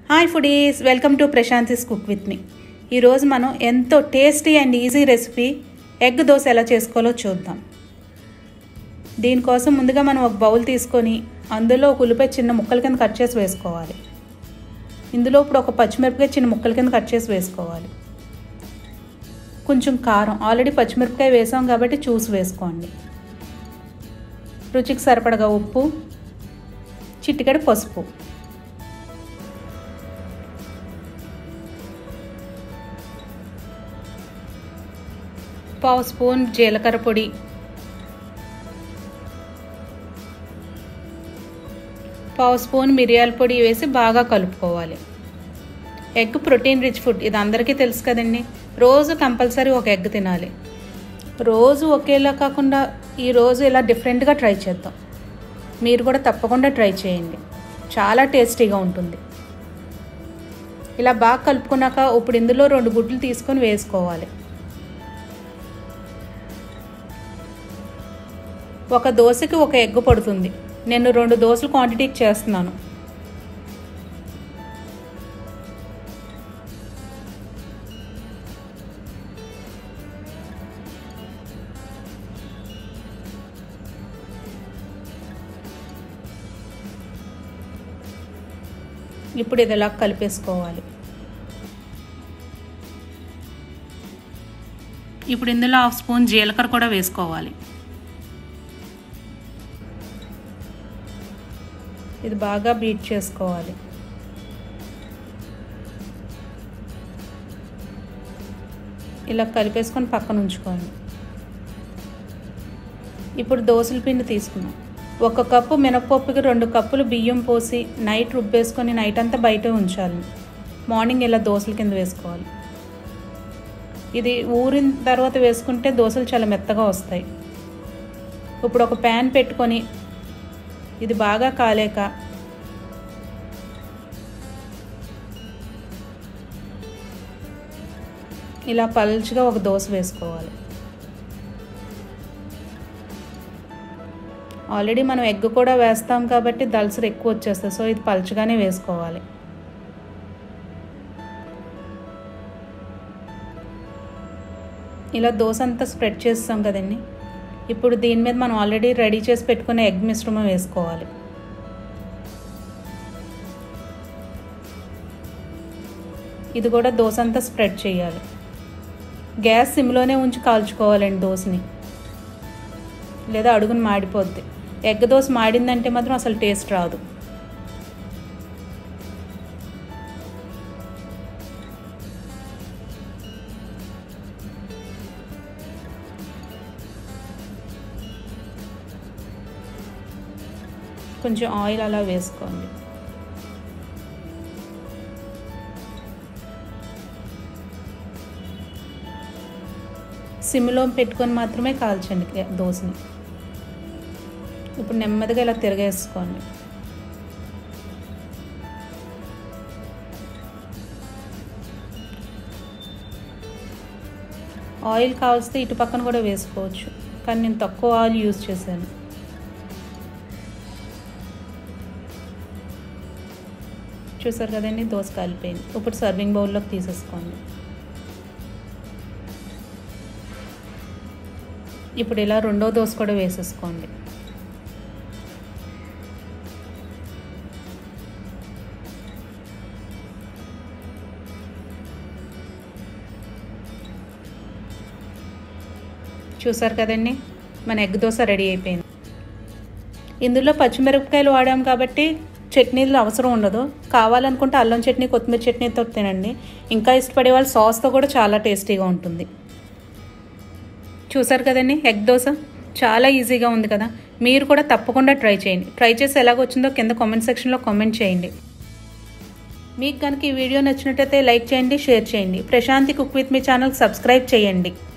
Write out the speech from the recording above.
hi foodies welcome to Prasanthi's cook with me ఈరోజు మనం ఎంతో tasty and easy recipe egg dosa ఎలా చేసుకోవాలో చూద్దాం దీనికోసం ముందుగా మనం ఒక బౌల్ తీసుకొని అందులో ఒక ఉల్లిపాయ చిన్న ముక్కల కింద కట్ చేసి వేసుకోవాలి ఇందులో ఇప్పుడు ఒక పచ్చిమిరపకాయ చిన్న ముక్కల కింద కట్ చేసి వేసుకోవాలి కొంచెం కారం ఆల్రెడీ పచ్చిమిరపకాయ వేసాం కాబట్టి చూసి వేసుకోండి రుచికి సరిపడగా ఉప్పు చిటికెడు పసుపు పావు స్పూన్ జీలకర్ర పొడి పావు స్పూన్ మిరియాల పొడి వేసి బాగా కలుపుకోవాలి ఎగ్ ప్రోటీన్ రిచ్ ఫుడ్ ఇది అందరికీ తెలుసు కదండి రోజు కంపల్సరీ ఒక ఎగ్ తినాలి రోజు ఒకేలా కాకుండా ఈరోజు ఇలా డిఫరెంట్గా ట్రై చేద్దాం మీరు కూడా తప్పకుండా ట్రై చేయండి చాలా టేస్టీగా ఉంటుంది ఇలా బాగా కలుపుకున్నాక ఇప్పుడు ఇందులో రెండు గుడ్లు తీసుకొని వేసుకోవాలి ఒక దోశకి ఒక ఎగ్ పడుతుంది నేను రెండు దోశలు క్వాంటిటీకి చేస్తున్నాను ఇప్పుడు ఇది ఇలా కలిపేసుకోవాలి ఇప్పుడు ఇందులో హాఫ్ స్పూన్ జీలకర్ర కూడా వేసుకోవాలి ఇది బాగా బీట్ చేసుకోవాలి ఇలా కలిపేసుకొని పక్కన ఉంచుకోండి ఇప్పుడు దోశల పిండి తీసుకున్నాం ఒక కప్పు మినపప్పుకి రెండు కప్పులు బియ్యం పోసి నైట్ రుబ్బేసుకొని నైట్ అంతా బయట ఉంచాలి మార్నింగ్ ఇలా దోశల కింద వేసుకోవాలి ఇది ఊరిన తర్వాత వేసుకుంటే దోశలు చాలా మెత్తగా వస్తాయి ఇప్పుడు ఒక ప్యాన్ పెట్టుకొని ఇది బాగా కాలేక ఇలా పల్చగా ఒక దోశ వేసుకోవాలి ఆల్రెడీ మనం ఎగ్ కూడా వేస్తాం కాబట్టి దల్సర్ ఎక్కువ వచ్చేస్తుంది సో ఇది పల్చగానే వేసుకోవాలి ఇలా దోశ అంతా స్ప్రెడ్ చేస్తాం కదండి ఇప్పుడు దీని మీద మనం ఆల్రెడీ రెడీ చేసి పెట్టుకునే ఎగ్ మిశ్రమం వేసుకోవాలి ఇది కూడా దోశ అంతా స్ప్రెడ్ చేయాలి గ్యాస్ సిమ్లోనే ఉంచి కాల్చుకోవాలండి దోశని లేదా అడుగుని మాడిపోద్ది ఎగ్ దోశ మాడిందంటే మాత్రం అసలు టేస్ట్ రాదు కొంచెం ఆయిల్ అలా వేసుకోండి సిమ్లో పెట్టుకొని మాత్రమే కాల్చండి దోశని ఇప్పుడు నెమ్మదిగా ఇలా తిరగేసుకోండి ఆయిల్ కావాల్స్తే ఇటు పక్కన కూడా వేసుకోవచ్చు కానీ నేను తక్కువ ఆయిల్ యూజ్ చేశాను చూసారు కదండి దోశ కాలిపోయింది ఇప్పుడు సర్వింగ్ బౌల్లోకి తీసేసుకోండి ఇప్పుడు ఇలా రెండో దోశ కూడా వేసేసుకోండి చూసారు కదండి మన ఎగ్ దోశ రెడీ అయిపోయింది ఇందులో పచ్చిమిరపకాయలు వాడాం కాబట్టి చట్నీలు అవసరం ఉండదు కావాలనుకుంటే అల్లం చట్నీ కొత్తిమీర చట్నీతో తినండి ఇంకా ఇష్టపడే వాళ్ళు సాస్తో కూడా చాలా టేస్టీగా ఉంటుంది చూసారు కదండి ఎగ్ దోశ చాలా ఈజీగా ఉంది కదా మీరు కూడా తప్పకుండా ట్రై చేయండి ట్రై చేసి ఎలాగొచ్చిందో కింద కామెంట్ సెక్షన్లో కామెంట్ చేయండి మీకు కనుక ఈ వీడియో నచ్చినట్టయితే లైక్ చేయండి షేర్ చేయండి Prasanthi cook with me channel subscribe చేయండి